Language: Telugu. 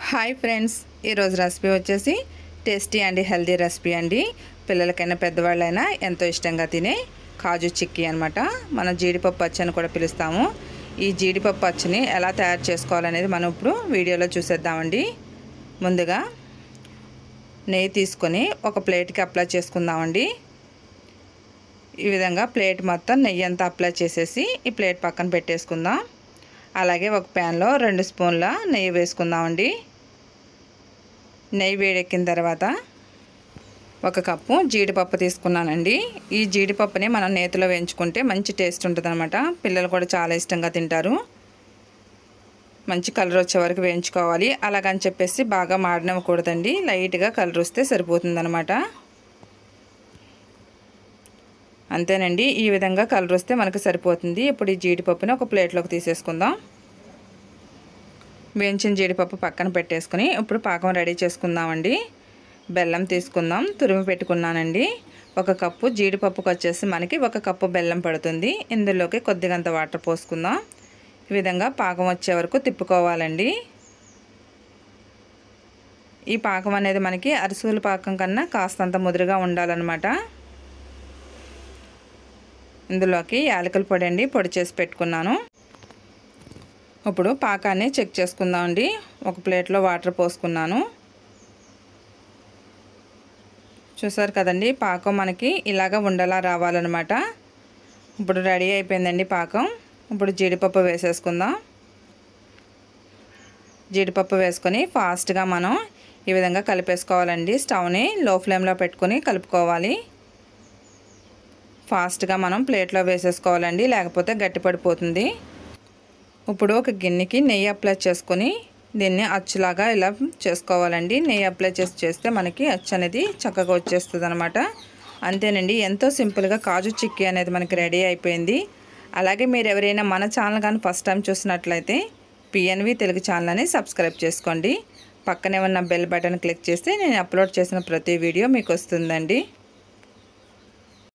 హాయ్ ఫ్రెండ్స్ ఈరోజు రెసిపీ వచ్చేసి టేస్టీ అండ్ హెల్దీ రెసిపీ అండి పిల్లలకైనా పెద్దవాళ్ళైనా ఎంతో ఇష్టంగా తినే కాజు చిక్కీ అనమాట మనం జీడిపప్పు అచ్చి అని కూడా పిలుస్తాము ఈ జీడిపప్పు అచ్చిని ఎలా తయారు చేసుకోవాలనేది మనం ఇప్పుడు వీడియోలో చూసేద్దామండి ముందుగా నెయ్యి తీసుకొని ఒక ప్లేట్కి అప్లై చేసుకుందామండి ఈ విధంగా ప్లేట్ మొత్తం నెయ్యి అంతా అప్లై చేసేసి ఈ ప్లేట్ పక్కన పెట్టేసుకుందాం అలాగే ఒక ప్యాన్లో రెండు స్పూన్ల నెయ్యి వేసుకుందామండి నెయ్యి వేడెక్కిన తర్వాత ఒక కప్పు జీడిపప్పు తీసుకున్నానండి ఈ జీడిపప్పుని మనం నేతిలో వేయించుకుంటే మంచి టేస్ట్ ఉంటుంది పిల్లలు కూడా చాలా ఇష్టంగా తింటారు మంచి కలర్ వచ్చే వరకు వేయించుకోవాలి అలాగని చెప్పేసి బాగా మాడనివ్వకూడదండి లైట్గా కలర్ వస్తే సరిపోతుందనమాట అంతేనండి ఈ విధంగా కలర్ వస్తే మనకు సరిపోతుంది ఇప్పుడు ఈ జీడిపప్పుని ఒక ప్లేట్లోకి తీసేసుకుందాం వేయించిన జీడిపప్పు పక్కన పెట్టేసుకుని ఇప్పుడు పాకం రెడీ చేసుకుందామండి బెల్లం తీసుకుందాం తురిమి పెట్టుకున్నానండి ఒక కప్పు జీడిపప్పుకి వచ్చేసి మనకి ఒక కప్పు బెల్లం పడుతుంది ఇందులోకి కొద్దిగంత వాటర్ పోసుకుందాం ఈ విధంగా పాకం వచ్చే వరకు తిప్పుకోవాలండి ఈ పాకం అనేది మనకి అరిసెల పాకం కన్నా కాస్తంత ముదురుగా ఉండాలన్నమాట ఇందులోకి యాలకుల పొడి అండి పొడి చేసి పెట్టుకున్నాను ఇప్పుడు పాకాన్ని చెక్ చేసుకుందామండి ఒక ప్లేట్లో వాటర్ పోసుకున్నాను చూసారు కదండి పాకం మనకి ఇలాగ ఉండలా రావాలన్నమాట ఇప్పుడు రెడీ అయిపోయిందండి పాకం ఇప్పుడు జీడిపప్పు వేసేసుకుందాం జీడిపప్పు వేసుకొని ఫాస్ట్గా మనం ఈ విధంగా కలిపేసుకోవాలండి స్టవ్ని లో ఫ్లేమ్లో పెట్టుకొని కలుపుకోవాలి ఫాస్ట్గా మనం ప్లేట్లో వేసేసుకోవాలండి లేకపోతే గట్టిపడిపోతుంది ఇప్పుడు ఒక గిన్నెకి నెయ్యి అప్లై చేసుకొని దీన్ని అచ్చులాగా ఇలా చేసుకోవాలండి నెయ్యి అప్లై చేసి చేస్తే మనకి అచ్చు అనేది చక్కగా వచ్చేస్తుంది అనమాట అంతేనండి ఎంతో సింపుల్గా కాజు చిక్కీ అనేది మనకి రెడీ అయిపోయింది అలాగే మీరు ఎవరైనా మన ఛానల్ కానీ ఫస్ట్ టైం చూసినట్లయితే పిఎన్వి తెలుగు ఛానల్ని సబ్స్క్రైబ్ చేసుకోండి పక్కనే ఉన్న బెల్ బటన్ క్లిక్ చేస్తే నేను అప్లోడ్ చేసిన ప్రతి వీడియో మీకు వస్తుందండి